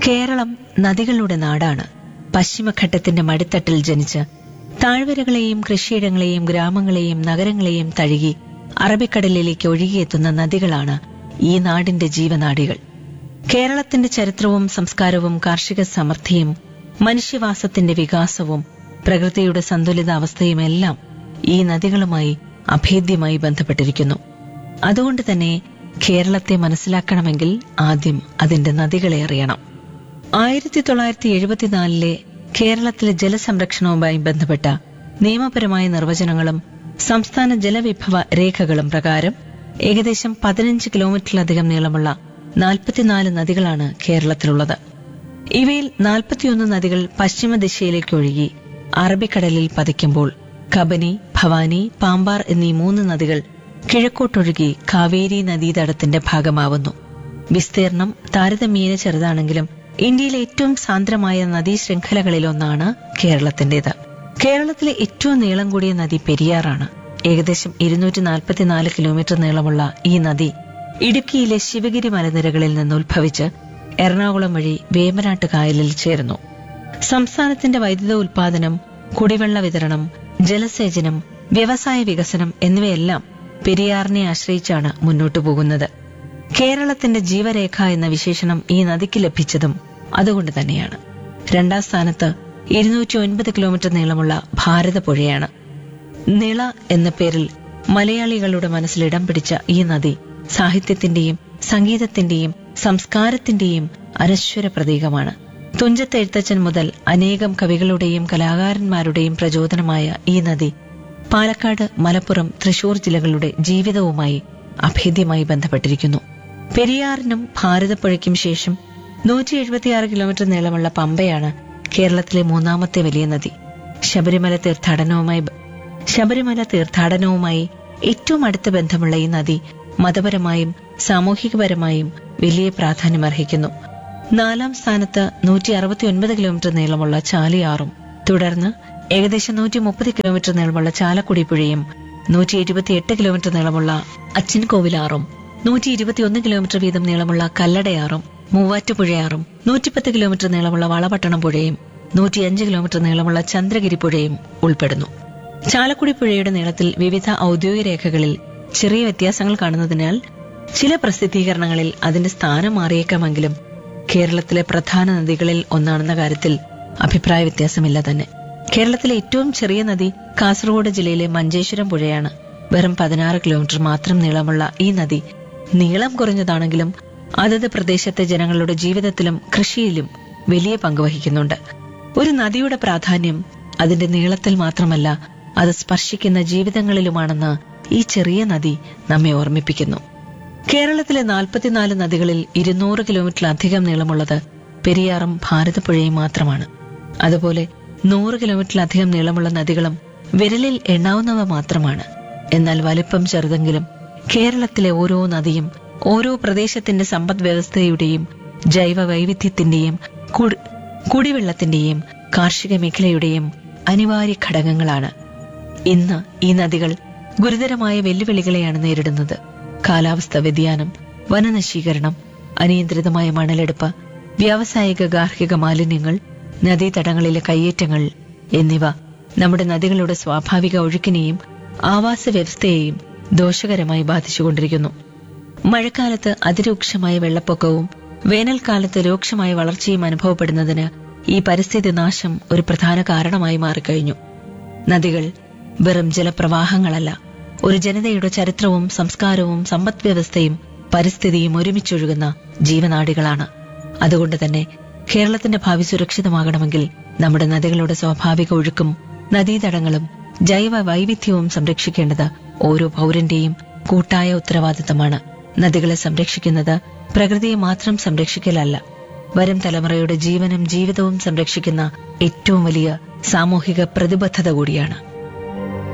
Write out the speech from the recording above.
കേരളം നദികളുടെ നാടാണ് പശ്ചിമഘട്ടത്തിന്റെ മടിത്തട്ടിൽ ജനിച്ച് താഴ്വരകളെയും കൃഷിയിടങ്ങളെയും ഗ്രാമങ്ങളെയും നഗരങ്ങളെയും തഴുകി അറബിക്കടലിലേക്ക് ഒഴുകിയെത്തുന്ന നദികളാണ് ഈ നാടിന്റെ ജീവനാഡികൾ കേരളത്തിന്റെ ചരിത്രവും സംസ്കാരവും കാർഷിക സമൃദ്ധിയും മനുഷ്യവാസത്തിന്റെ വികാസവും പ്രകൃതിയുടെ സന്തുലിതാവസ്ഥയുമെല്ലാം ഈ നദികളുമായി അഭേദ്യമായി ബന്ധപ്പെട്ടിരിക്കുന്നു അതുകൊണ്ട് തന്നെ കേരളത്തെ മനസ്സിലാക്കണമെങ്കിൽ ആദ്യം അതിന്റെ നദികളെ അറിയണം ആയിരത്തി തൊള്ളായിരത്തി എഴുപത്തിനാലിലെ കേരളത്തിലെ ജലസംരക്ഷണവുമായി ബന്ധപ്പെട്ട നിയമപരമായ നിർവചനങ്ങളും സംസ്ഥാന ജലവിഭവ രേഖകളും പ്രകാരം ഏകദേശം പതിനഞ്ച് കിലോമീറ്ററിലധികം നീളമുള്ള നാൽപ്പത്തിനാല് നദികളാണ് കേരളത്തിലുള്ളത് ഇവയിൽ നാൽപ്പത്തിയൊന്ന് നദികൾ പശ്ചിമ ദിശയിലേക്ക് ഒഴുകി അറബിക്കടലിൽ പതിക്കുമ്പോൾ കബനി ഭവാനി പാമ്പാർ എന്നീ മൂന്ന് നദികൾ കിഴക്കോട്ടൊഴുകി കാവേരി നദീതടത്തിന്റെ ഭാഗമാവുന്നു വിസ്തീർണം താരതമ്യേന ചെറുതാണെങ്കിലും ഇന്ത്യയിലെ ഏറ്റവും സാന്ദ്രമായ നദീശൃംഖലകളിലൊന്നാണ് കേരളത്തിന്റേത് കേരളത്തിലെ ഏറ്റവും നീളം കൂടിയ നദി പെരിയാറാണ് ഏകദേശം ഇരുന്നൂറ്റി നാൽപ്പത്തിനാല് കിലോമീറ്റർ നീളമുള്ള ഈ നദി ഇടുക്കിയിലെ ശിവഗിരി മലനിരകളിൽ നിന്ന് ഉത്ഭവിച്ച് എറണാകുളം വഴി വേമ്പനാട്ട് കായലിൽ ചേരുന്നു സംസ്ഥാനത്തിന്റെ വൈദ്യുത ഉൽപാദനം കുടിവെള്ള വിതരണം ജലസേചനം വ്യവസായ വികസനം എന്നിവയെല്ലാം പെരിയാറിനെ ആശ്രയിച്ചാണ് മുന്നോട്ടു പോകുന്നത് കേരളത്തിന്റെ ജീവരേഖ എന്ന വിശേഷണം ഈ നദിക്ക് ലഭിച്ചതും അതുകൊണ്ട് തന്നെയാണ് രണ്ടാം സ്ഥാനത്ത് ഇരുന്നൂറ്റി ഒൻപത് കിലോമീറ്റർ നീളമുള്ള ഭാരതപ്പുഴയാണ് നിള എന്ന പേരിൽ മലയാളികളുടെ മനസ്സിൽ ഇടം പിടിച്ച ഈ നദി സാഹിത്യത്തിന്റെയും സംഗീതത്തിന്റെയും സംസ്കാരത്തിന്റെയും അനശ്വര പ്രതീകമാണ് തുഞ്ചത്ത് എഴുത്തച്ഛൻ മുതൽ അനേകം കവികളുടെയും കലാകാരന്മാരുടെയും പ്രചോദനമായ ഈ നദി പാലക്കാട് മലപ്പുറം തൃശൂർ ജില്ലകളുടെ ജീവിതവുമായി അഭേദ്യമായി ബന്ധപ്പെട്ടിരിക്കുന്നു പെരിയാറിനും ഭാരതപ്പുഴയ്ക്കും ശേഷം നൂറ്റി എഴുപത്തിയാറ് കിലോമീറ്റർ നീളമുള്ള പമ്പയാണ് കേരളത്തിലെ മൂന്നാമത്തെ വലിയ നദി ശബരിമല തീർത്ഥാടനവുമായി ബ- ശബരിമല തീർത്ഥാടനവുമായി ഏറ്റവും അടുത്ത ബന്ധമുള്ള ഈ നദി മതപരമായും സാമൂഹികപരമായും വലിയ പ്രാധാന്യമർഹിക്കുന്നു നാലാം സ്ഥാനത്ത് നൂറ്റി അറുപത്തിയൊൻപത് കിലോമീറ്റർ നീളമുള്ള ചാലിയാറും തുടർന്ന് ഏകദേശം നൂറ്റി മുപ്പത് കിലോമീറ്റർ നീളമുള്ള ചാലക്കുടി പുഴയും നൂറ്റി ഇരുപത്തിയെട്ട് കിലോമീറ്റർ നീളമുള്ള അച്ചൻകോവിലാറും നൂറ്റി ഇരുപത്തിയൊന്ന് കിലോമീറ്റർ വീതം നീളമുള്ള കല്ലടയാറും മൂവാറ്റുപുഴയാറും നൂറ്റിപ്പത്ത് കിലോമീറ്റർ നീളമുള്ള വളപട്ടണം പുഴയും നൂറ്റിയഞ്ച് കിലോമീറ്റർ നീളമുള്ള ചന്ദ്രഗിരി പുഴയും ഉൾപ്പെടുന്നു ചാലക്കുടി പുഴയുടെ നീളത്തിൽ വിവിധ ഔദ്യോഗിക രേഖകളിൽ ചെറിയ വ്യത്യാസങ്ങൾ കാണുന്നതിനാൽ ചില പ്രസിദ്ധീകരണങ്ങളിൽ അതിന്റെ സ്ഥാനം മാറിയേക്കാമെങ്കിലും കേരളത്തിലെ പ്രധാന നദികളിൽ ഒന്നാണെന്ന കാര്യത്തിൽ അഭിപ്രായ വ്യത്യാസമില്ല തന്നെ കേരളത്തിലെ ഏറ്റവും ചെറിയ നദി കാസർഗോഡ് ജില്ലയിലെ മഞ്ചേശ്വരം പുഴയാണ് വെറും പതിനാറ് കിലോമീറ്റർ മാത്രം നീളമുള്ള ഈ നദി നീളം കുറഞ്ഞതാണെങ്കിലും അതത് പ്രദേശത്തെ ജനങ്ങളുടെ ജീവിതത്തിലും കൃഷിയിലും വലിയ പങ്ക് വഹിക്കുന്നുണ്ട് ഒരു നദിയുടെ പ്രാധാന്യം അതിന്റെ നീളത്തിൽ മാത്രമല്ല അത് സ്പർശിക്കുന്ന ജീവിതങ്ങളിലുമാണെന്ന് ഈ ചെറിയ നദി നമ്മെ ഓർമ്മിപ്പിക്കുന്നു കേരളത്തിലെ നാൽപ്പത്തിനാല് നദികളിൽ ഇരുന്നൂറ് കിലോമീറ്ററിലധികം നീളമുള്ളത് പെരിയാറും ഭാരതപ്പുഴയും മാത്രമാണ് അതുപോലെ നൂറ് കിലോമീറ്ററിലധികം നീളമുള്ള നദികളും വിരലിൽ എണ്ണാവുന്നവ മാത്രമാണ് എന്നാൽ വലിപ്പം ചെറുതെങ്കിലും കേരളത്തിലെ ഓരോ നദിയും ഓരോ പ്രദേശത്തിന്റെ സമ്പദ് വ്യവസ്ഥയുടെയും ജൈവ വൈവിധ്യത്തിന്റെയും കുടി- കുടിവെള്ളത്തിന്റെയും കാർഷിക മേഖലയുടെയും അനിവാര്യ ഘടകങ്ങളാണ് ഇന്ന് ഈ നദികൾ ഗുരുതരമായ വെല്ലുവിളികളെയാണ് നേരിടുന്നത് കാലാവസ്ഥ വ്യതിയാനം വനനശീകരണം അനിയന്ത്രിതമായ മണലെടുപ്പ് വ്യാവസായിക ഗാർഹിക മാലിന്യങ്ങൾ നദീതടങ്ങളിലെ കയ്യേറ്റങ്ങൾ എന്നിവ നമ്മുടെ നദികളുടെ സ്വാഭാവിക ഒഴുക്കിനെയും ആവാസ വ്യവസ്ഥയെയും ദോഷകരമായി ബാധിച്ചുകൊണ്ടിരിക്കുന്നു മഴക്കാലത്ത് അതിരൂക്ഷമായ വെള്ളപ്പൊക്കവും വേനൽക്കാലത്ത് രൂക്ഷമായ വളർച്ചയും അനുഭവപ്പെടുന്നതിന് ഈ പരിസ്ഥിതി നാശം ഒരു പ്രധാന കാരണമായി മാറിക്കഴിഞ്ഞു നദികൾ വെറും ജലപ്രവാഹങ്ങളല്ല ഒരു ജനതയുടെ ചരിത്രവും സംസ്കാരവും സമ്പദ് വ്യവസ്ഥയും പരിസ്ഥിതിയും ഒരുമിച്ചൊഴുകുന്ന ജീവനാഡികളാണ് അതുകൊണ്ട് തന്നെ കേരളത്തിന്റെ ഭാവി സുരക്ഷിതമാകണമെങ്കിൽ നമ്മുടെ നദികളുടെ സ്വാഭാവിക ഒഴുക്കും നദീതടങ്ങളും ജൈവ വൈവിധ്യവും സംരക്ഷിക്കേണ്ടത് ഓരോ പൗരന്റെയും കൂട്ടായ ഉത്തരവാദിത്തമാണ് നദികളെ സംരക്ഷിക്കുന്നത് പ്രകൃതിയെ മാത്രം സംരക്ഷിക്കലല്ല വരും തലമുറയുടെ ജീവനും ജീവിതവും സംരക്ഷിക്കുന്ന ഏറ്റവും വലിയ സാമൂഹിക പ്രതിബദ്ധത കൂടിയാണ്